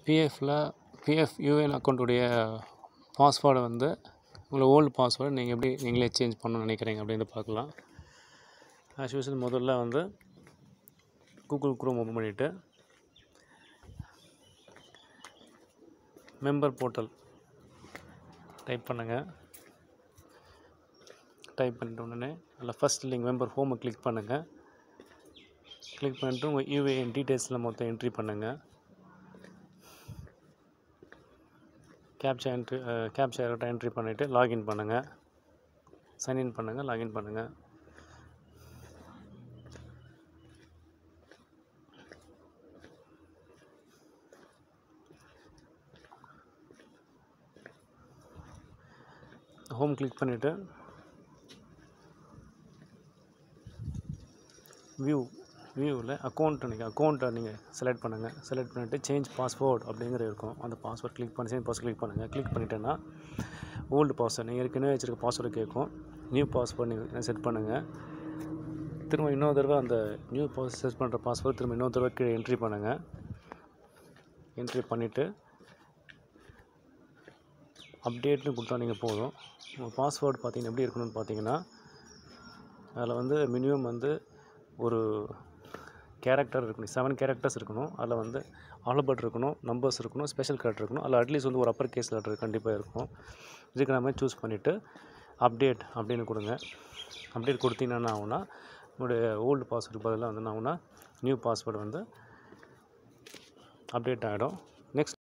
பிஎஃப்பில் PF UAN அக்கௌண்ட்டுடைய பாஸ்வேர்டை வந்து உங்களை ஓல்டு பாஸ்வேர்டு நீங்கள் எப்படி நீங்களே சேஞ்ச் பண்ணணும்னு நினைக்கிறீங்க அப்படின்னு பார்க்கலாம் ஆஸ் யூஸ்வல் முதல்ல வந்து கூகுள் குரோம் ஓப்பன் பண்ணிவிட்டு மெம்பர் போர்ட்டல் டைப் பண்ணுங்கள் டைப் பண்ணிட்ட உடனே அதில் ஃபஸ்ட் லிங்க் மெம்பர் ஹோமை கிளிக் பண்ணுங்கள் கிளிக் பண்ணிட்டு உங்கள் யூஏஎன் டீட்டெயில்ஸில் மொத்தம் என்ட்ரி பண்ணுங்கள் கேப்சா என்ட்ரி கேப்சா என்ட்ரி பண்ணிவிட்டு லாகின் பண்ணுங்கள் சைன்இன் பண்ணுங்கள் லாகின் பண்ணுங்கள் ஹோம் கிளிக் பண்ணிவிட்டு வியூ வியூவில் அக்கௌண்ட் நீங்கள் அக்கௌண்ட்டை நீங்கள் செலக்ட் பண்ணுங்கள் செலக்ட் பண்ணிவிட்டு சேஞ்ச் பாஸ்வேர்ட் அப்படிங்கிற இருக்கும் அந்த பாஸ்வேர்ட் கிளிக் பண்ணி சேஞ்ச் பாஸ்வேர்ட் கிளிக் பண்ணுங்கள் கிளிக் பண்ணிட்டேன்னா ஓல்டு பாஸ்வேர்ட் நீங்கள் ஏற்கனவே வச்சுருக்க பாஸ்வேர்டு கேட்கும் நியூ பாஸ்வேர்ட் நீங்கள் செட் பண்ணுங்கள் திரும்ப இன்னொரு தடவை அந்த நியூ பாஸ் செட் பண்ணுற பாஸ்வேர்டு திரும்ப இன்னொரு தடவை கீழே என்ட்ரி பண்ணுங்கள் என்ட்ரி பண்ணிவிட்டு அப்டேட்னு கொடுத்தா நீங்கள் போதும் உங்கள் பாஸ்வேர்டு பார்த்தீங்கன்னா எப்படி இருக்கணும்னு பார்த்தீங்கன்னா அதில் வந்து மினிமம் வந்து ஒரு கேரக்டர் இருக்கணும் செவன் கேரக்டர்ஸ் இருக்கணும் அதில் வந்து ஆல்பர்ட் இருக்கணும் நம்பர்ஸ் இருக்கணும் ஸ்பெஷல் கேரக்டர் இருக்கணும் அதில் அட்லீஸ்ட் வந்து ஒரு அப்பர் கேஸ் லெட்டர் கண்டிப்பாக இருக்கும் இதுக்கு நம்ம சூஸ் பண்ணிவிட்டு அப்டேட் அப்படின்னு கொடுங்க அப்டேட் கொடுத்தீங்கன்னா என்ன ஆகும்னா உங்களுடைய ஓல்டு பாஸ்வேர்டு பதிலாக வந்து என்ன ஆகும்னா நியூ பாஸ்வேர்டு வந்து அப்டேட் ஆகிடும் நெக்ஸ்ட்